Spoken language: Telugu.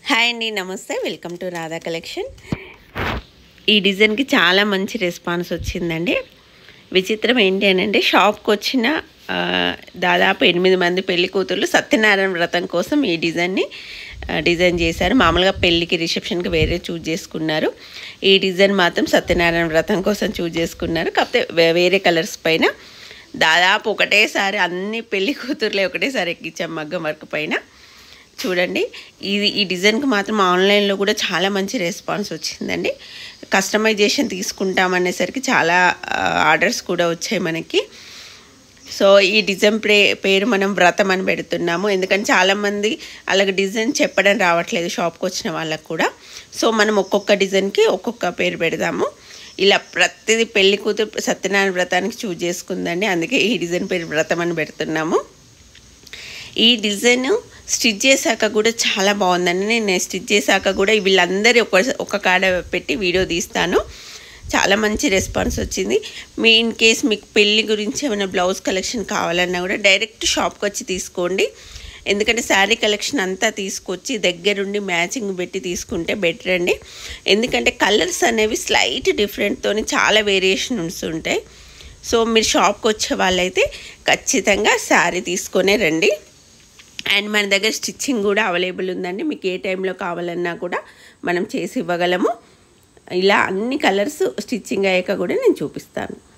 హాయ్ అండి నమస్తే వెల్కమ్ టు రాధా కలెక్షన్ ఈ డిజైన్కి చాలా మంచి రెస్పాన్స్ వచ్చిందండి విచిత్రం ఏంటి అని అంటే షాప్కి వచ్చిన ఆ, దాదాపు ఎనిమిది మంది పెళ్లి కూతుర్లు సత్యనారాయణ వ్రతం కోసం ఈ డిజైన్ని ఆ, డిజైన్ చేశారు మామూలుగా పెళ్ళికి రిసెప్షన్కి వేరే చూజ్ చేసుకున్నారు ఈ డిజైన్ మాత్రం సత్యనారాయణ వ్రతం కోసం చూజ్ చేసుకున్నారు కాకపోతే వే- వేరే కలర్స్ పైన దాదాపు ఒకటేసారి అన్ని పెళ్లి కూతుర్లే ఒకటేసారి ఎక్కించాం మగ్గం వర్క్ పైన చూడండి ఇది ఈ డిజైన్కి మాత్రం ఆన్లైన్లో కూడా చాలా మంచి రెస్పాన్స్ వచ్చిందండి కస్టమైజేషన్ తీసుకుంటామనేసరికి చాలా ఆర్డర్స్ కూడా వచ్చాయి మనకి సో ఈ డిజైన్ ప్రే పేరు మనం వ్రతం అని పెడుతున్నాము ఎందుకంటే చాలామంది అలాగ డిజైన్ చెప్పడం రావట్లేదు షాప్కి వచ్చిన వాళ్ళకు కూడా సో మనం ఒక్కొక్క డిజైన్కి ఒక్కొక్క పేరు పెడదాము ఇలా ప్రతిదీ పెళ్లి కూతురు సత్యనారాయణ వ్రతానికి చూజ్ చేసుకుందండి అందుకే ఈ డిజైన్ పేరు వ్రతం అని పెడుతున్నాము ఈ డిజైన్ స్టిచ్ చేశాక కూడా చాలా బాగుందండి నేను స్టిచ్ చేశాక కూడా వీళ్ళందరి ఒక ఒక కాడ పెట్టి వీడియో తీస్తాను చాలా మంచి రెస్పాన్స్ వచ్చింది మీ ఇన్ కేస్ మీకు పెళ్ళి గురించి ఏమైనా బ్లౌజ్ కలెక్షన్ కావాలన్నా కూడా డైరెక్ట్ షాప్కి వచ్చి తీసుకోండి ఎందుకంటే శారీ కలెక్షన్ అంతా తీసుకొచ్చి దగ్గరుండి మ్యాచింగ్ పెట్టి తీసుకుంటే బెటర్ అండి ఎందుకంటే కలర్స్ అనేవి స్లైట్ డిఫరెంట్తో చాలా వేరియేషన్ ఉంటాయి సో మీరు షాప్కి వచ్చే వాళ్ళైతే ఖచ్చితంగా శారీ తీసుకొనే రండి అండ్ మన దగ్గర స్టిచ్చింగ్ కూడా అవైలబుల్ ఉందండి మీకు ఏ టైంలో కావాలన్నా కూడా మనం చేసి ఇవ్వగలము ఇలా అన్ని కలర్స్ స్టిచ్చింగ్ అయ్యాక కూడా నేను చూపిస్తాను